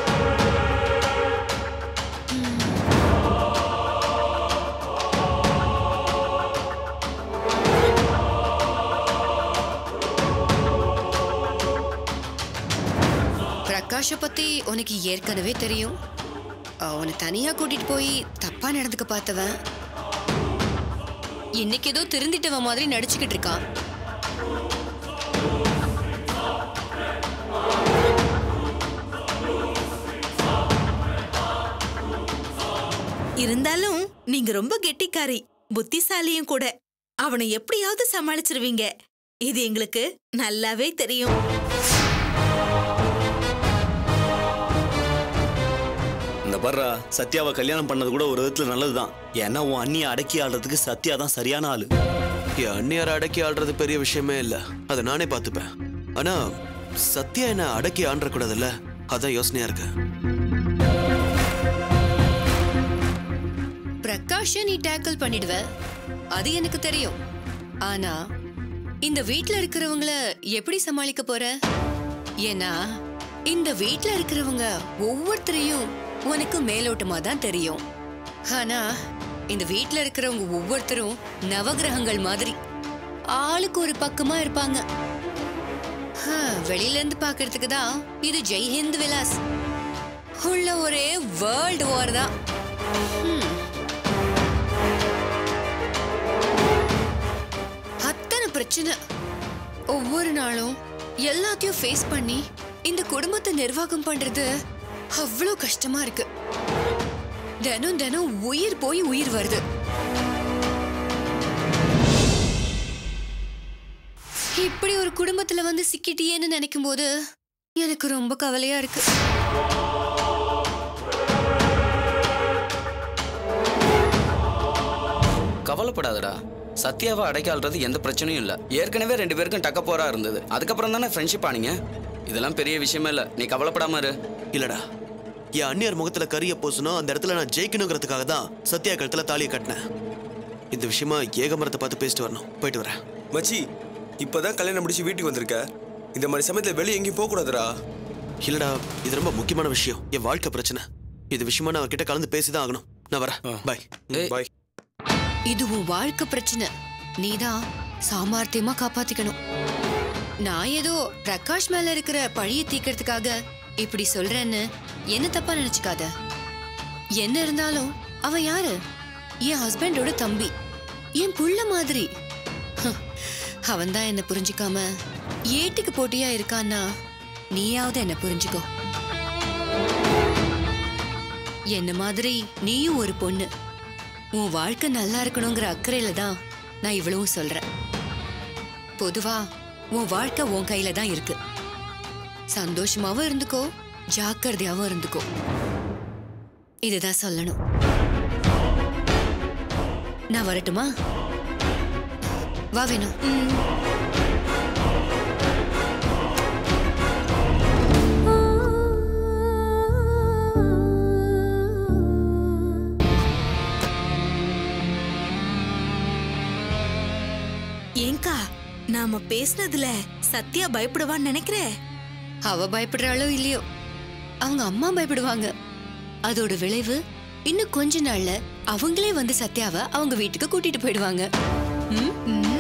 பிரகாஷ பத்தி உனக்கு ஏற்கனவே தெரியும் அவனை தனியா கூட்டிட்டு போய் தப்பா நடந்துக்க பார்த்தவன் இன்னைக்கு ஏதோ திருந்திட்டவன் மாதிரி நடிச்சுக்கிட்டு இருக்கான் இருந்தாலும் நீங்க ரொம்ப கெட்டிக்காரி புத்திசாலியும் கூட அவனை எப்படியாவது சமாளிச்சிருவீங்க இது எங்களுக்கு நல்லாவே தெரியும் இந்த பர்றா சத்யாவை கல்யாணம் பண்ணது கூட ஒரு விதத்துல நல்லதுதான் ஏன்னா உன் அண்ணியை அடக்கி ஆடுறதுக்கு சத்யா தான் சரியான ஆளு என் அந்நியாரை அடக்கி ஆள்றது பெரிய விஷயமே இல்ல அதை நானே பார்த்துப்பேன் ஆனா சத்யா என்ன அடக்கி ஆண்ட கூடாதுல்ல அதான் யோசனையா இருக்கு பிரகாஷ நீ டேக்கிள் பண்ணிடுவ அது எனக்கு தெரியும் ஆனா இந்த வீட்ல இருக்கிறவங்கள எப்படி சமாளிக்க போற ஏன்னா இந்த வீட்ல இருக்கிறவங்க ஒவ்வொருத்தரையும் உனக்கு மேலோட்டமா தான் தெரியும் ஆனா இந்த வீட்ல இருக்கிறவங்க ஒவ்வொருத்தரும் நவகிரகங்கள் மாதிரி ஆளுக்கு ஒரு பக்கமா இருப்பாங்க ஹா, வெளியில இருந்து பாக்குறதுக்கு தான் இது ஜெய்ஹிந்த் விலாஸ் உள்ள ஒரே வேர்ல்டு வார் தான் ஹம். அத்தனை பிரச்சனை ஒவ்வொரு நாளும் எல்லாத்தையும் ஃபேஸ் பண்ணி இந்த குடும்பத்தை நிர்வாகம் பண்றது அவ்வளோ கஷ்டமா இருக்கு தினம் தினம் உயிர் போய் உயிர் வருது இப்படி ஒரு குடும்பத்துல வந்து சிக்கிட்டியேன்னு நினைக்கும் போது எனக்கு ரொம்ப கவலையா இருக்கு கவலைப்படாதடா சத்யாவை அடைக்காள்றது எந்த பிரச்சனையும் இல்லை ஏற்கனவே ரெண்டு பேருக்கும் டக்க போரா இருந்தது அதுக்கப்புறம் தானே ஃப்ரெண்ட்ஷிப் ஆனீங்க இதெல்லாம் பெரிய விஷயமே இல்லை நீ கவலைப்படாம இரு இல்லடா என் அந்நியார் முகத்துல கரிய பூசணும் அந்த இடத்துல நான் ஜெயிக்கணுங்கிறதுக்காக தான் சத்யா கழுத்துல தாலியை கட்டினேன் இந்த விஷயமா ஏகமரத்தை பார்த்து பேசிட்டு வரணும் போயிட்டு வரேன் மச்சி இப்பதான் கல்யாணம் முடிச்சு வீட்டுக்கு வந்திருக்க இந்த மாதிரி சமயத்துல வெளியே எங்கேயும் போக கூடாதுடா இல்லடா இது ரொம்ப முக்கியமான விஷயம் என் வாழ்க்கை பிரச்சனை இது விஷயமா நான் அவர்கிட்ட கலந்து பேசிதான் ஆகணும் நான் வரேன் பாய் பாய் இது உன் வாழ்க்கை பிரச்சனை நீதான் சாமர்த்தியமா காப்பாத்திக்கணும் நான் ஏதோ பிரகாஷ் மேல இருக்கிற பழிய தீக்கிறதுக்காக இப்படி சொல்றேன்னு என்ன தப்பா நினைச்சுக்காத என்ன இருந்தாலும் அவன் யாரு என் ஹஸ்பண்டோட தம்பி என் புள்ள மாதிரி அவன் தான் என்ன புரிஞ்சுக்காம ஏட்டுக்கு போட்டியா இருக்கான்னா நீயாவது என்ன புரிஞ்சுக்கோ என்ன மாதிரி நீயும் ஒரு பொண்ணு உன் வாழ்க்கை நல்லா இருக்கணுங்கிற அக்கறையில தான் நான் இவ்வளவும் சொல்றேன் பொதுவா உன் வாழ்க்கை உன் கையில தான் இருக்கு சந்தோஷமாவும் இருந்துக்கோ ஜாக்கிரதையாவும் இருந்துக்கோ இதுதான் சொல்லணும் நான் வரட்டுமா வா வேணும் ஏங்கா நாம பேசுனதுல சத்யா பயப்படுவான்னு நினைக்கிறேன் அவ பயப்படுறாளோ இல்லையோ அவங்க அம்மா பயப்படுவாங்க அதோட விளைவு இன்னும் கொஞ்ச நாள்ல அவங்களே வந்து சத்யாவை அவங்க வீட்டுக்கு கூட்டிட்டு போயிடுவாங்க ம்?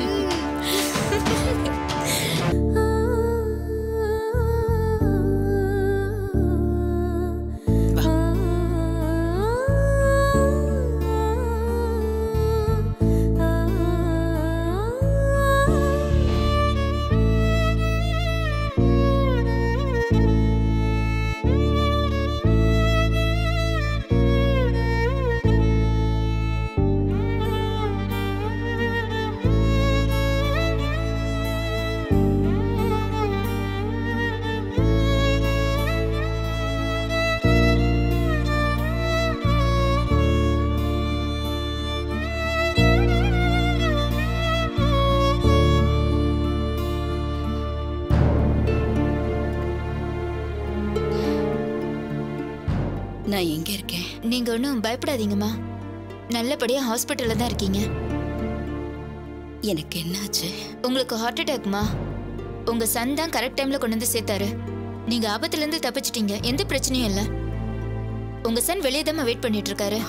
நான் எங்க இருக்கேன் நீங்க ஒன்றும் பயப்படாதீங்கம்மா நல்லபடியா ஹாஸ்பிட்டல்ல தான் இருக்கீங்க எனக்கு என்னாச்சு உங்களுக்கு ஹார்ட் அட்டாக்மா உங்க சன் தான் கரெக்ட் டைம்ல கொண்டு வந்து சேர்த்தாரு நீங்க ஆபத்துல இருந்து தப்பிச்சிட்டீங்க எந்த பிரச்சனையும் இல்ல உங்க சன் வெளியே தான் வெயிட் பண்ணிட்டு இருக்காரு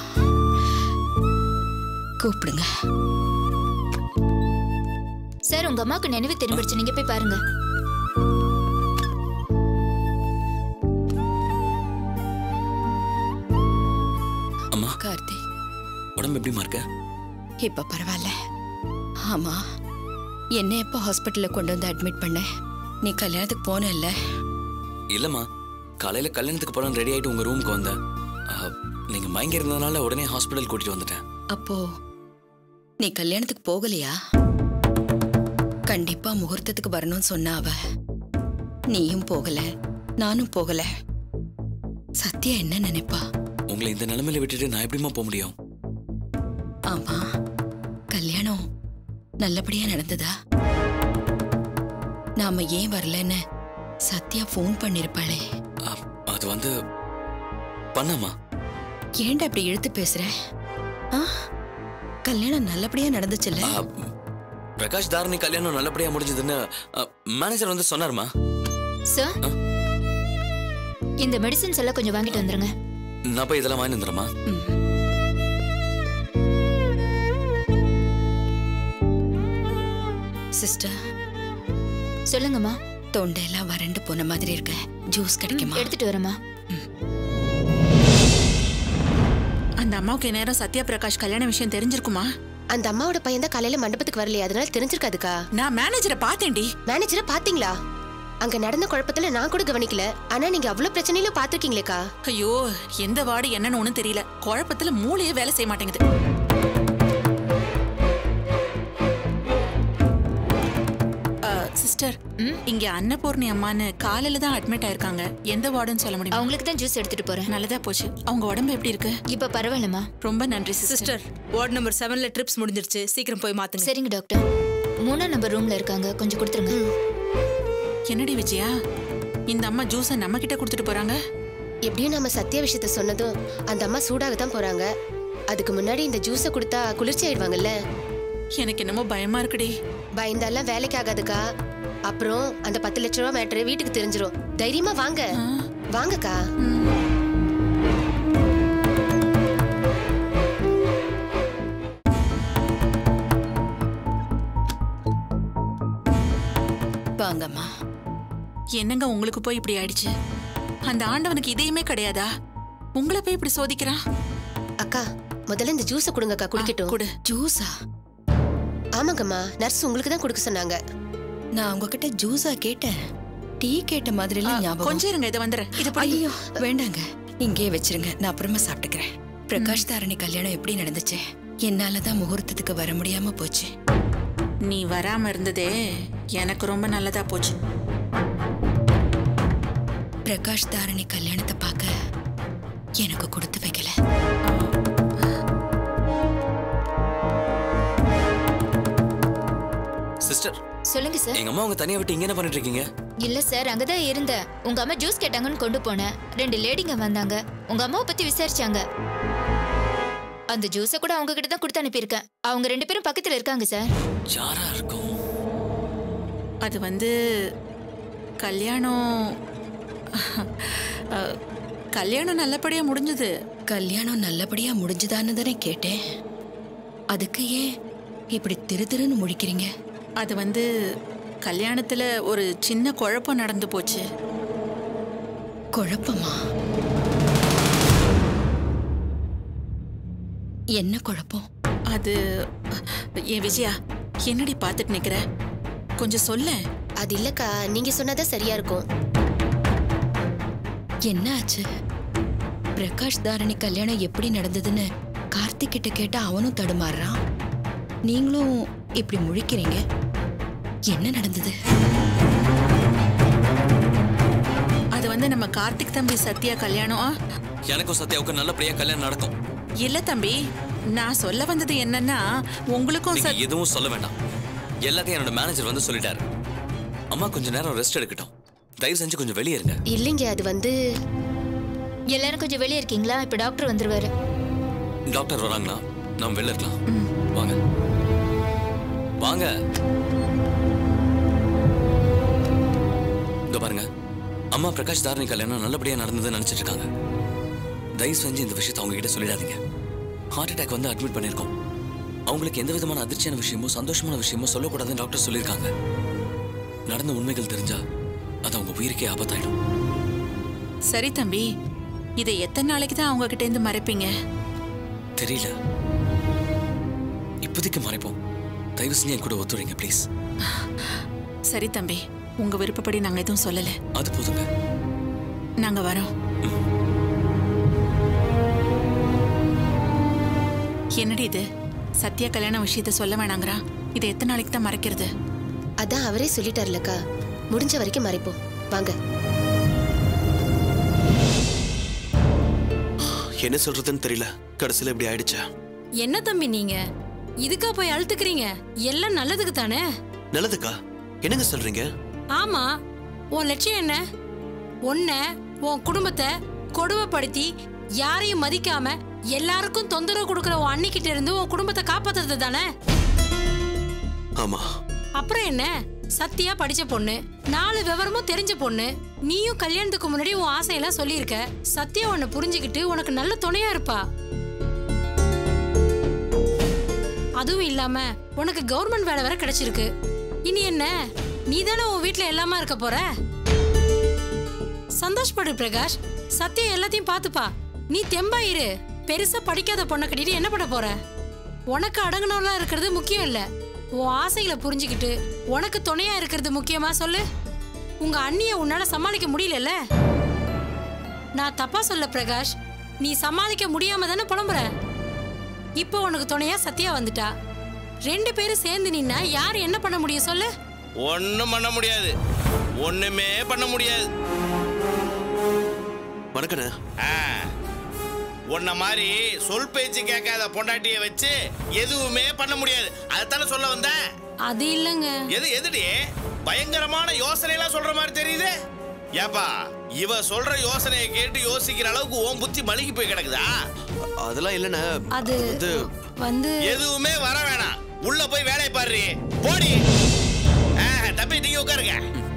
கூப்பிடுங்க சார் உங்க அம்மாவுக்கு நினைவு திரும்பிடுச்சு நீங்க போய் பாருங்க அம்மா கார்த்தி உடம்பு எப்படிமா இருக்க இப்ப பரவாயில்ல ஆமா என்ன எப்போ ஹாஸ்பிட்டல்ல கொண்டு வந்து அட்மிட் பண்ண நீ கல்யாணத்துக்கு போன இல்ல இல்லம்மா காலையில கல்யாணத்துக்கு போலாம் ரெடி ஆயிட்டு உங்க ரூமுக்கு வந்தேன் ஆ, நீங்க மயங்கி இருந்ததுனால உடனே ஹாஸ்பிட்டல் கூட்டிட்டு வந்துட்டேன் அப்போ நீ கல்யாணத்துக்கு போகலையா கண்டிப்பா முகூர்த்தத்துக்கு வரணும்னு சொன்னா அவ நீயும் போகல நானும் போகல சத்யா என்ன நினைப்பா உங்களை இந்த நிலைமையில விட்டுட்டு நான் எப்படிம்மா போக முடியும் ஆமா கல்யாணம் நல்லபடியா நடந்ததா நாம ஏன் வரலன்னு சத்யா ஃபோன் பண்ணிருப்பாளே ஆ, அது வந்து பண்ணாமா ஏன்டா இப்படி இழுத்து பேசுற ஆ? கல்யாணம் நல்லபடியா நடந்துச்சுல்ல ஆ, பிரகாஷ் தாரணி கல்யாணம் நல்லபடியா முடிஞ்சதுன்னு மேனேஜர் வந்து சொன்னாருமா சார் இந்த மெடிசின்ஸ் எல்லாம் கொஞ்சம் வாங்கிட்டு வந்துருங்க நான் போய் இதெல்லாம் வாங்கி வந்துடுறேம்மா சிஸ்டர் சொல்லுங்கம்மா தொண்டையெல்லாம் வறண்டு போன மாதிரி இருக்க ஜூஸ் கிடைக்குமா எடுத்துட்டு வரேம்மா அந்த அம்மாவுக்கு நேரம் சத்யா பிரகாஷ் கல்யாண விஷயம் தெரிஞ்சிருக்குமா அந்த அம்மாவோட பையன் தான் காலையில மண்டபத்துக்கு வரலையே அதனால தெரிஞ்சிருக்காதுக்கா நான் மேனேஜரை பார்த்தேன்டி மேனேஜரை பாத்தீங்களா அங்க நடந்த குழப்பத்துல நான் கூட கவனிக்கல ஆனா நீங்க அவ்வளவு பிரச்சனையில பாத்திருக்கீங்களேக்கா ஐயோ எந்த வார்டு என்னன்னு ஒண்ணும் தெரியல குழப்பத்துல மூளையே வேலை செய்ய மாட்டேங்குது சிஸ்டர் இங்க அன்னபூர்ணி அம்மான்னு காலையில தான் அட்மிட் ஆயிருக்காங்க எந்த வார்டுன்னு சொல்ல முடியும் அவங்களுக்கு தான் ஜூஸ் எடுத்துட்டு போறேன் நல்லதா போச்சு அவங்க உடம்பு எப்படி இருக்கு இப்ப பரவாயில்லம்மா ரொம்ப நன்றி சிஸ்டர் வார்டு நம்பர் செவன்ல ட்ரிப்ஸ் முடிஞ்சிருச்சு சீக்கிரம் போய் மாத்துங்க சரிங்க டாக்டர் மூணாம் நம்பர் ரூம்ல இருக்காங்க கொஞ்சம் கொடுத்துருங்க என்னடி விஜயா இந்த அம்மா ஜூஸை நம்ம கிட்ட கொடுத்துட்டு போறாங்க எப்படியும் நம்ம சத்திய விஷயத்த சொன்னதும் அந்த அம்மா சூடாக தான் போறாங்க அதுக்கு முன்னாடி இந்த ஜூஸை கொடுத்தா குளிர்ச்சி ஆயிடுவாங்கல்ல எனக்கு என்னமோ பயமா இருக்குடி பயந்தாலாம் வேலைக்கு ஆகாதுக்கா அப்புறம் அந்த பத்து லட்ச ரூபா மேட்ரு வீட்டுக்கு தெரிஞ்சிரும் தைரியமா வாங்க வாங்கக்கா வாங்கம்மா என்னங்க உங்களுக்கு போய் இப்படி ஆயிடுச்சு அந்த ஆண்டவனுக்கு இதயமே கிடையாதா உங்களை போய் இப்படி சோதிக்கிறான் அக்கா முதல்ல இந்த ஜூஸை கொடுங்கக்கா குடிக்கட்டும் கொடு ஜூஸா ஆமாங்கம்மா நர்ஸ் உங்களுக்கு தான் கொடுக்க சொன்னாங்க நான் உங்ககிட்ட ஜூஸா கேட்டேன் டீ கேட்ட மாதிரிலாம் ஞாபகம் கொஞ்சம் இருங்க இதை வந்துடுறேன் இதை ஐயோ வேண்டாங்க இங்கேயே வச்சிருங்க நான் அப்புறமா சாப்பிட்டுக்கிறேன் பிரகாஷ் தாரணி கல்யாணம் எப்படி நடந்துச்சு என்னால தான் முகூர்த்தத்துக்கு வர முடியாம போச்சு நீ வராம இருந்ததே எனக்கு ரொம்ப நல்லதா போச்சு பிரகாஷ் தாரணி கல்யாணத்தை பார்க்க எனக்கு கொடுத்து வைக்கல சிஸ்டர் சொல்லுங்க சார் எங்க அம்மா உங்க தனியா விட்டு இங்க என்ன பண்ணிட்டு இருக்கீங்க இல்ல சார் அங்கதான் இருந்தேன் உங்க அம்மா ஜூஸ் கேட்டாங்கன்னு கொண்டு போனேன் ரெண்டு லேடிங்க வந்தாங்க உங்க அம்மாவை பத்தி விசாரிச்சாங்க அந்த ஜூஸை கூட அவங்க கிட்ட தான் கொடுத்து அனுப்பியிருக்கேன் அவங்க ரெண்டு பேரும் பக்கத்துல இருக்காங்க சார் யாரா இருக்கும் அது வந்து கல்யாணம் அஹ், கல்யாணம் நல்லபடியா முடிஞ்சது கல்யாணம் நல்லபடியா முடிஞ்சுதான்னு தானே கேட்டேன் அதுக்கு ஏன் இப்படி திரு திருன்னு முழிக்கிறீங்க அது வந்து கல்யாணத்துல ஒரு சின்ன குழப்பம் நடந்து போச்சு குழப்பமா என்ன குழப்பம் அது ஏன் விஜயா என்னடி பார்த்துட்டு நிக்கிற கொஞ்சம் சொல்ல அது இல்லக்கா நீங்க சொன்னாதான் சரியா இருக்கும் என்ன ஆச்சு பிரகாஷ் தாரணி கல்யாணம் எப்படி நடந்ததுன்னு கார்த்திக் கிட்ட கேட்டா அவனும் தடுமாறுறான் நீங்களும் இப்படி முழிக்கிறீங்க என்ன நடந்தது அது வந்து நம்ம கார்த்திக் தம்பி சத்யா கல்யாணம் ஆ? எனக்கும் சத்யாவுக்கும் நல்லபடியா கல்யாணம் நடக்கும் இல்ல தம்பி நான் சொல்ல வந்தது என்னன்னா உங்களுக்கும் நீங்க சத்- எதுவும் சொல்ல வேண்டாம் எல்லாத்தையும் என்னோட மேனேஜர் வந்து சொல்லிட்டாரு அம்மா கொஞ்ச நேரம் ரெஸ்ட் எடுக்கட்டும் தயவு செஞ்சு கொஞ்சம் வெளியே இருங்க இல்லைங்க அது வந்து எல்லாரும் கொஞ்சம் வெளியே இருக்கீங்களா இப்ப டாக்டர் வந்துருவாரு டாக்டர் வராங்களா நாம் வெளில இருக்கலாம் வாங்க வாங்க இங்க பாருங்க அம்மா பிரகாஷ் தாரணி கல்யாணம் நல்லபடியா நடந்ததுன்னு நினைச்சிட்டு இருக்காங்க தயவு செஞ்சு இந்த விஷயத்தை அவங்க கிட்ட சொல்லிடாதீங்க ஹார்ட் அட்டாக் வந்து அட்மிட் பண்ணிருக்கோம் அவங்களுக்கு எந்த விதமான அதிர்ச்சியான விஷயமோ சந்தோஷமான விஷயமோ சொல்லக்கூடாதுன்னு டாக்டர் சொல்லியிருக்காங்க நடந்த உண்மைகள் தெரிஞ்சா அது அவங்க உயிருக்கே ஆபத்தாயிடும் சரி தம்பி இதை எத்தனை நாளைக்கு தான் அவங்க கிட்ட இருந்து மறைப்பீங்க தெரியல இப்போதைக்கு மறைப்போம் தயவு செஞ்சு என் கூட ஒத்துழைங்க ப்ளீஸ் சரி தம்பி உங்க விருப்பப்படி நாங்க எதுவும் சொல்லல அது போதுங்க நாங்க வரோம் என்னடி இது சத்யா கல்யாண விஷயத்த சொல்ல வேணாங்கிறா இதை எத்தனை நாளைக்கு தான் மறைக்கிறது அதான் அவரே சொல்லிட்டார்லக்கா முடிஞ்ச வரைக்கும் மறைப்போம் வாங்க என்ன சொல்றதுன்னு தெரியல கடைசியில் இப்படி ஆயிடுச்சா என்ன தம்பி நீங்க இதுக்கா போய் அழுத்துக்கிறீங்க எல்லாம் நல்லதுக்கு தானே நல்லதுக்கா என்னங்க சொல்றீங்க ஆமா உன் லட்சியம் என்ன உன்ன உன் குடும்பத்தை கொடுமைப்படுத்தி யாரையும் மதிக்காம எல்லாருக்கும் தொந்தரவு கொடுக்கற உன் அன்னிக்கிட்ட இருந்து உன் குடும்பத்தை காப்பாத்துறது தானே ஆமா அப்புறம் என்ன சத்தியா படிச்ச பொண்ணு நாலு விவரமும் தெரிஞ்ச பொண்ணு நீயும் கல்யாணத்துக்கு முன்னாடி உன் ஆசையெல்லாம் சொல்லியிருக்க சத்யா உன்னை புரிஞ்சுக்கிட்டு உனக்கு நல்ல துணையா இருப்பா அதுவும் இல்லாம உனக்கு கவர்மெண்ட் வேலை வேற கிடைச்சிருக்கு இனி என்ன நீ தானே உன் வீட்ல எல்லாமா இருக்க போற சந்தோஷப்படு பிரகாஷ் சத்யா எல்லாத்தையும் பாத்துப்பா நீ தெம்பா இரு பெருசா படிக்காத பொண்ணை கட்டிட்டு என்ன பண்ண போற உனக்கு அடங்குனவளா இருக்கிறது முக்கியம் இல்ல உன் ஆசைகளை புரிஞ்சுக்கிட்டு உனக்கு துணையா இருக்கிறது முக்கியமா சொல்லு உங்க அண்ணிய உன்னால சமாளிக்க முடியலல்ல நான் தப்பா சொல்ல பிரகாஷ் நீ சமாளிக்க முடியாம தானே புலம்புற இப்போ உனக்கு துணையா சத்யா வந்துட்டா ரெண்டு பேரும் சேர்ந்து நின்னா யார் என்ன பண்ண முடியும் சொல்லு ஒன்றும் பண்ண முடியாது ஒண்ணுமே பண்ண முடியாது வணக்கண்ணே ஆ, உன்ன மாதிரி சொல் பேச்சு கேட்காத பொண்டாட்டிய வச்சு எதுவுமே பண்ண முடியாது அதைத்தானே சொல்ல வந்த அது இல்லைங்க எது எதுடி பயங்கரமான யோசனை எல்லாம் சொல்ற மாதிரி தெரியுது ஏப்பா இவ சொல்ற யோசனையை கேட்டு யோசிக்கிற அளவுக்கு உன் புத்தி மழுகி போய் கிடக்குதா அதெல்லாம் இல்லைண்ணே அது வந்து எதுவுமே வர வேணாம் உள்ள போய் வேலையை பாரு போடி தம்பி நீங்க உட்காருங்க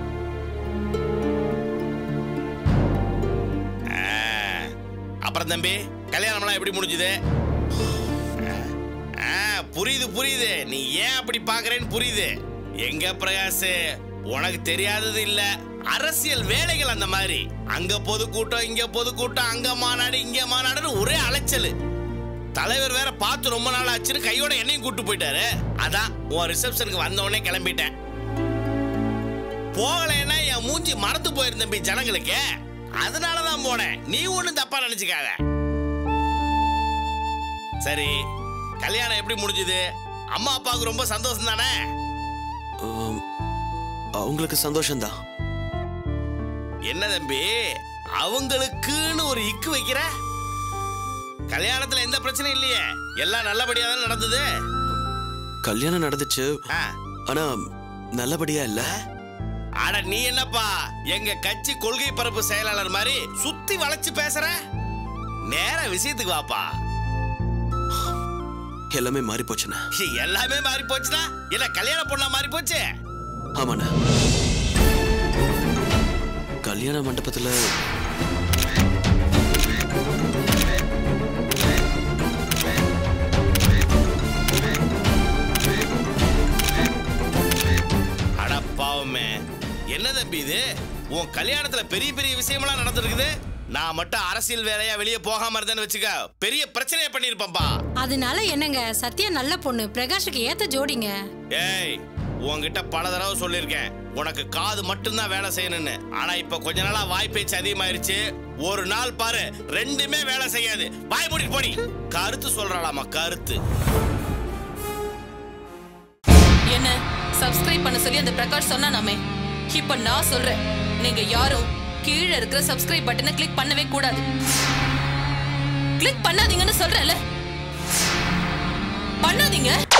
ஆ, அப்புறம் தம்பி கல்யாணம்லாம் எப்படி முடிஞ்சுது ஆ, புரியுது புரியுது நீ ஏன் அப்படி பாக்குறேன்னு புரியுது எங்க பிரகாஷ் உனக்கு தெரியாதது இல்ல அரசியல் வேலைகள் அந்த மாதிரி அங்க பொதுக்கூட்டம் இங்க பொதுக்கூட்டம் அங்க மாநாடு இங்க மாநாடுன்னு ஒரே அலைச்சல் தலைவர் வேற பார்த்து ரொம்ப நாள் ஆச்சுன்னு கையோட என்னையும் கூட்டு போயிட்டாரு அதான் உன் ரிசப்ஷனுக்கு வந்த உடனே கிளம்பிட்டேன் போகலைன்னா என் மூஞ்சி மறந்து போயிருந்த தம்பி ஜனங்களுக்கு அதனாலதான் போனேன் நீ ஒண்ணும் தப்பா நினைச்சுக்காத சரி கல்யாணம் எப்படி முடிஞ்சது அம்மா அப்பாவுக்கு ரொம்ப சந்தோஷம் தானே ஆம், அவங்களுக்கு சந்தோஷம்தான் என்ன தம்பி அவங்களுக்குன்னு ஒரு இக்கு வைக்கிற கல்யாணத்துல எந்த பிரச்சனையும் இல்லையே எல்லாம் நல்லபடியா தான் நடந்தது கல்யாணம் நடந்துச்சு ஆனா நல்லபடியா இல்ல அட நீ என்னப்பா எங்க கட்சி கொள்கை பரப்பு செயலாளர் மாதிரி சுத்தி வளைச்சு பேசுற நேர விஷயத்துக்கு வாப்பா எல்லாமே மாறி போச்சுண்ணே எல்லாமே மாறி போச்சுன்னா என்ன கல்யாண பொண்ணா மாறி போச்சு ஆமாண்ணே கல்யாண மண்டபத்துல அட பாவமே என்ன தம்பி இது உன் கல்யாணத்துல பெரிய பெரிய விஷயமெல்லாம் நடந்திருக்குது நான் மட்டும் அரசியல் வேலையா வெளியே போகாம இருந்தேன்னு வச்சுக்க பெரிய பிரச்சனையை பண்ணிருப்பேன்பா அதனால என்னங்க சத்யா நல்ல பொண்ணு பிரகாஷுக்கு ஏத்த ஜோடிங்க ஏய் உன்கிட்ட பல தடவை சொல்லியிருக்கேன் உனக்கு காது மட்டும்தான் வேலை செய்யணும்னு ஆனா இப்ப கொஞ்ச நாளா வாய் பேச்சு அதிகமாயிருச்சு ஒரு நாள் பாரு ரெண்டுமே வேலை செய்யாது வாய் மூடிட்டு போடி கருத்து சொல்றாளாமா கருத்து என்ன சப்ஸ்கிரைப் பண்ண சொல்லி அந்த பிரகாஷ் சொன்னானாமே இப்ப நான் சொல்றேன் நீங்க யாரும் கீழே இருக்கிற சப்ஸ்கிரைப் பட்டனை கிளிக் பண்ணவே கூடாது கிளிக் பண்ணாதீங்கன்னு சொல்றேன்ல பண்ணாதீங்க